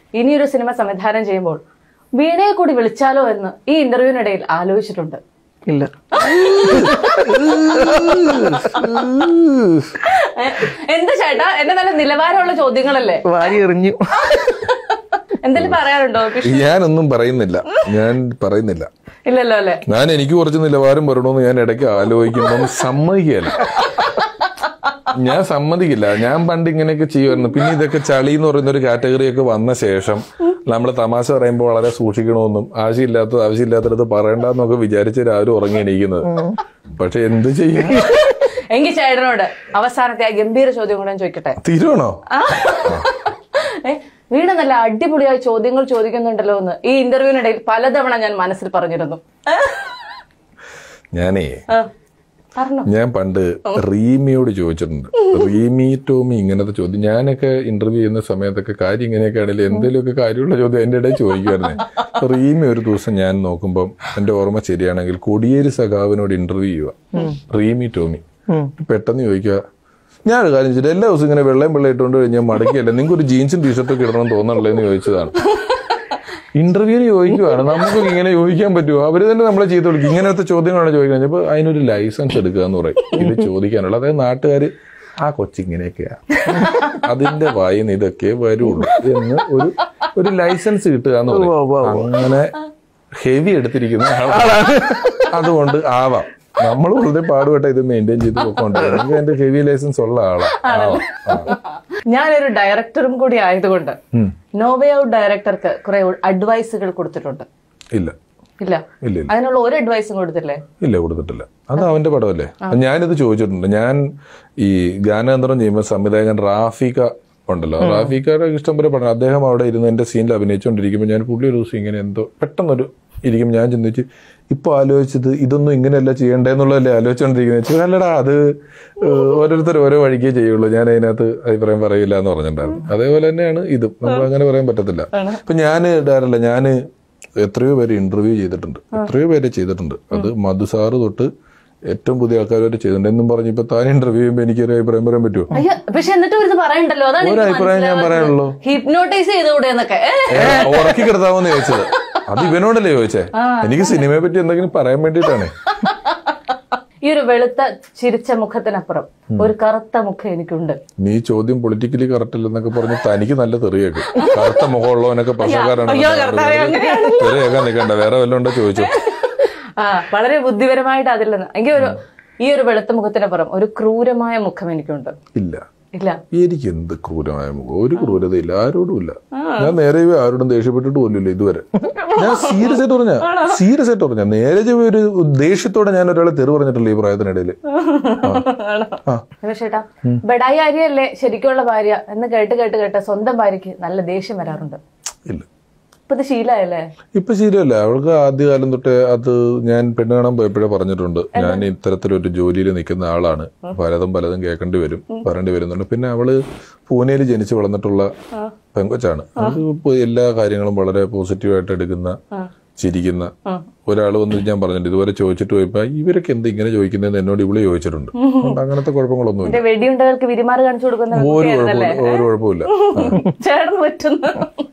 ഇനിയൊരു സിനിമ സംവിധാനം ചെയ്യുമ്പോൾ വീണയെ കൂടി വിളിച്ചാലോ എന്ന് ഈ ഇന്റർവ്യൂവിനിടയിൽ ആലോചിച്ചിട്ടുണ്ട് ഇല്ല ഏ, എന്താ ചേട്ടാ എന്റെ നല്ല നിലവാരമുള്ള ചോദ്യങ്ങളല്ലേ വാരി എറിഞ്ഞു എന്തെങ്കിലും പറയാനുണ്ടോ കൃഷ്ണ ഞാനൊന്നും പറയുന്നില്ല ഞാൻ പറയുന്നില്ല ഇല്ലല്ലോ അല്ലെ ഞാൻ എനിക്ക് കുറച്ച് നിലവാരം വരണമെന്ന് ഞാൻ ഇടയ്ക്ക് ആലോചിക്കുമ്പോൾ സമ്മതിക്കുകയല്ല ഞാൻ സമ്മതിക്കില്ല ഞാൻ പണ്ട് ഇങ്ങനെയൊക്കെ ചെയ്യുമായിരുന്നു പിന്നെ ഇതൊക്കെ ചളി എന്ന് പറയുന്ന ഒരു കാറ്റഗറി ഒക്കെ വന്ന ശേഷം നമ്മൾ തമാശ പറയുമ്പോൾ വളരെ സൂക്ഷിക്കണമെന്നും ആവശ്യമില്ലാത്തത് ആവശ്യമില്ലാത്തടത്ത് പറയണ്ടെന്നൊക്കെ വിചാരിച്ച് രാവിലെ ഉറങ്ങി എണീക്കുന്നത് പക്ഷെ എന്ത് ചെയ്യാൻ എങ്കിൽ ചേട്ടനോട് അവസാനത്തെ ആ ഗംഭീര ചോദ്യം കൂടെ ഞാൻ ചോദിക്കട്ടെ തീരുവാണോ ആ. ഏ, വീണ നല്ല അടിപൊളിയായി ചോദ്യങ്ങൾ ചോദിക്കുന്നുണ്ടല്ലോ എന്ന് ഈ ഇന്റർവ്യൂവിനിടയിൽ പലതവണ ഞാൻ മനസ്സിൽ പറഞ്ഞിരുന്നു ഞാനേ ആ, പറഞ്ഞോ ഞാൻ പണ്ട് റീമിയോട് ചോദിച്ചിട്ടുണ്ട് റീമി ടോമി ഇങ്ങനത്തെ ചോദ്യം ഞാനൊക്കെ ഇന്റർവ്യൂ ചെയ്യുന്ന സമയത്തൊക്കെ കാര്യം ഇങ്ങനെയൊക്കെ ആണെങ്കിൽ എന്തെങ്കിലുമൊക്കെ കാര്യമുള്ള ചോദ്യം എൻ്റെ ഇടയിൽ ചോദിക്കുമായിരുന്നേ റീമി ഒരു ദിവസം ഞാൻ നോക്കുമ്പോൾ എൻ്റെ ഓർമ്മ ശരിയാണെങ്കിൽ കൊടിയേരി സഖാവിനോട് ഇന്റർവ്യൂ ചെയ്യുക റീമി ടോമി പെട്ടെന്ന് ചോദിക്കുക ഞാൻ ഒരു കാര്യം ചെയ്തിട്ട് എല്ലാ ദിവസവും ഇങ്ങനെ വെള്ളയും വെള്ളം ഇട്ടുകൊണ്ട് കഴിഞ്ഞാൽ മടക്കിയല്ല നിങ്ങൾക്ക് ഒരു ജീൻസും ടീഷർട്ടൊക്കെ ഇടണമെന്ന് തോന്നണല്ലോ എന്ന് ചോദിച്ചതാണ് ഇന്റർവ്യൂവിന് ചോദിക്കുവാണ് നമുക്ക് ഇങ്ങനെ ചോദിക്കാൻ പറ്റുമോ അവര് തന്നെ നമ്മളെ ചെയ്ത് വിളിക്കും ഇങ്ങനത്തെ ചോദ്യങ്ങളാണ് ചോദിക്കുന്നത് അപ്പൊ അതിനൊരു ലൈസൻസ് എടുക്കുക എന്ന് പറയും ഇത് ചോദിക്കാനുള്ള അതായത് നാട്ടുകാര് ആ കൊച്ചിങ്ങനെയൊക്കെയാ അതിന്റെ വായിന്ന് ഇതൊക്കെ വരുള്ളൂ എന്ന് ഒരു ഒരു ലൈസൻസ് കിട്ടുക എന്ന് പറയും അങ്ങനെ ഹെവി എടുത്തിരിക്കുന്ന ആളാണ് അതുകൊണ്ട് ആവാം നമ്മൾ വളരെ പാടുപെട്ട ഇത് മെയിൻറ്റെയിൻ ചെയ്ത് പോയിക്കൊണ്ടിരിക്കുന്നത് എന്റെ ഹെവി ലൈസൻസ് ഉള്ള ആളാണ് ആവാം ആ. ഞാനൊരു ഡയറക്ടറും കൂടി ആയതുകൊണ്ട് നോവേ ഔട്ട് ഡയറക്ടർക്ക് കുറെ അഡ്വൈസുകൾ കൊടുത്തിട്ടുണ്ട് ഇല്ല ഇല്ല ഇല്ല ഇല്ല അതിനുള്ള ഒരു അഡ്വൈസും കൊടുത്തില്ലേ ഇല്ല കൊടുത്തിട്ടില്ല അത് അവന്റെ പടമല്ലേ ഞാനിത് ചോദിച്ചിട്ടുണ്ട് ഞാൻ ഈ ഗാനാന്തരം ചെയ്യുമ്പോൾ സംവിധായകൻ റാഫിക ഉണ്ടല്ലോ റാഫിക്കയുടെ ഇഷ്ടം പോലെ പടം അദ്ദേഹം അവിടെ ഇരുന്ന് എന്റെ സീനിൽ അഭിനയിച്ചുകൊണ്ടിരിക്കുമ്പോൾ ഞാൻ പുള്ളി ഒരു ദിവസം ഇങ്ങനെ എന്തോ പെട്ടെന്നൊരു ഇരിക്കും ഞാൻ ചിന്തിച്ച് ഇപ്പൊ ആലോചിച്ചത് ഇതൊന്നും ഇങ്ങനെയല്ല ചെയ്യണ്ടേന്നുള്ളതല്ലേ ആലോചിച്ചുകൊണ്ടിരിക്കുന്നത് വെച്ചാൽ അല്ലടാ അത് ഏഹ്, ഓരോരുത്തർ ഓരോ വഴിക്കേ ചെയ്യുള്ളൂ ഞാൻ അതിനകത്ത് അഭിപ്രായം പറയില്ല എന്ന് പറഞ്ഞിട്ടുണ്ടായിരുന്നു അതേപോലെ തന്നെയാണ് ഇതും നമ്മൾ അങ്ങനെ പറയാൻ പറ്റത്തില്ല ഇപ്പൊ ഞാൻ ഇടാറില്ല ഞാന് എത്രയോ പേര് ഇന്റർവ്യൂ ചെയ്തിട്ടുണ്ട് എത്രയോ പേര് ചെയ്തിട്ടുണ്ട് അത് മധുസാറ് തൊട്ട് ഏറ്റവും പുതിയ ആൾക്കാർ വരെ ചെയ്തിട്ടുണ്ട് എന്നും പറഞ്ഞ് ഇപ്പൊ താൻ ഇന്റർവ്യൂ ചെയ്യുമ്പോൾ എനിക്കൊരു അഭിപ്രായം പറയാൻ പറ്റുമോ അയ്യോ പക്ഷെ എന്നിട്ട് ഒരു പറയണ്ടല്ലോ അതാണ് ഒരു അഭിപ്രായം ഞാൻ പറയാനുള്ളൂ ഹിപ്നോട്ടൈസ് ചെയ്തുകൂടെ എന്നൊക്കെ ഏ? ഏ, ഉറക്കി കിടത്താമെന്ന് ചോദിച്ചത് അത് ഇവനോടല്ലേ ചോദിച്ചേ എനിക്ക് സിനിമയെ പറ്റി എന്തെങ്കിലും പറയാൻ വേണ്ടിയിട്ടാണ് ഈ ഒരു വെളുത്ത ചിരിച്ച മുഖത്തിനപ്പുറം ഒരു കറുത്ത മുഖം എനിക്കുണ്ട് നീ ചോദ്യം പൊളിറ്റിക്കലി കറക്റ്റ് അല്ലെന്നൊക്കെ പറഞ്ഞ് തനിക്ക് നല്ല തെറിയേക്കും കറുത്ത മുഖമുള്ളവനൊക്കെ പശക്കാരാണ് അയ്യോ, കർത്താവേ, അങ്ങനെയാണ്. തെറിയേക്കാൻ നിൽക്കണ്ട വേറെ വല്ലതും ഉണ്ടോ ചോദിച്ചു ആ വളരെ ബുദ്ധിപരമായിട്ട് അതിൽ നിന്ന് എങ്കിൽ ഒരു ഈ ഒരു വെളുത്ത മുഖത്തിനപ്പുറം ഒരു ക്രൂരമായ മുഖം എനിക്കുണ്ട് ഇല്ല ഇല്ല എനിക്ക് എന്ത് ക്രൂരമായ മുഖം ഒരു ക്രൂരതയില്ല ആരോടും ഇല്ല ഞാൻ നേരെ പോയി ആരോടും ദേഷ്യപ്പെട്ടിട്ട് പോലില്ല ഇതുവരെ ഞാൻ സീരിയസ് ആയിട്ട് പറഞ്ഞ സീരിയസ് ആയിട്ട് പറഞ്ഞ നേരെ പോയി ഒരു ദേഷ്യത്തോടെ ഞാൻ ഒരാളെ തെറി പറഞ്ഞിട്ടില്ല ഈ പ്രായത്തിനിടയിൽ ആ ചേട്ടാ ബഡായി ആര്യല്ലേ ശരിക്കുള്ള ഭാര്യ എന്ന് കേട്ട് കേട്ട് കേട്ട് സ്വന്തം ഭാര്യയ്ക്ക് നല്ല ദേഷ്യം വരാറുണ്ട് ഇല്ല ഇപ്പൊ ഇത് ശീലമായല്ലേ ഇപ്പൊ ശരിയല്ല അവൾക്ക് ആദ്യകാലം തൊട്ടേ അത് ഞാൻ പെണ്ണ് കാണാൻ പോയപ്പോഴേ പറഞ്ഞിട്ടുണ്ട് ഞാൻ ഇത്തരത്തിലൊരു ജോലിയിൽ നിൽക്കുന്ന ആളാണ് പലതും പലതും കേൾക്കേണ്ടി വരും പറയേണ്ടി വരുന്നുണ്ട് പിന്നെ അവള് പൂനെയിൽ ജനിച്ചു വളർന്നിട്ടുള്ള പെങ്കൊച്ചാണ് അത് ഇപ്പൊ എല്ലാ കാര്യങ്ങളും വളരെ പോസിറ്റീവായിട്ട് എടുക്കുന്ന ചിരിക്കുന്ന ഒരാൾ വന്ന് ഞാൻ പറഞ്ഞിട്ടുണ്ട് ഇതുവരെ ചോദിച്ചിട്ട് പോയപ്പോ ഇവരൊക്കെ എന്ത് ഇങ്ങനെ ചോദിക്കുന്നതെന്ന് എന്നോട് ഇവള് ചോദിച്ചിട്ടുണ്ട് അതുകൊണ്ട് അങ്ങനത്തെ കുഴപ്പങ്ങളൊന്നുമില്ല എന്റെ വെടിയുണ്ടകൾക്ക് വിരിമാറ് കാണിച്ചു കൊടുക്കുന്ന ഒരു കുട്ടിയായിരുന്നല്ലേ കുഴപ്പമില്ല ഒരു കുഴപ്പമില്ല ആ. ചേട്ടന് പറ്റുന്നു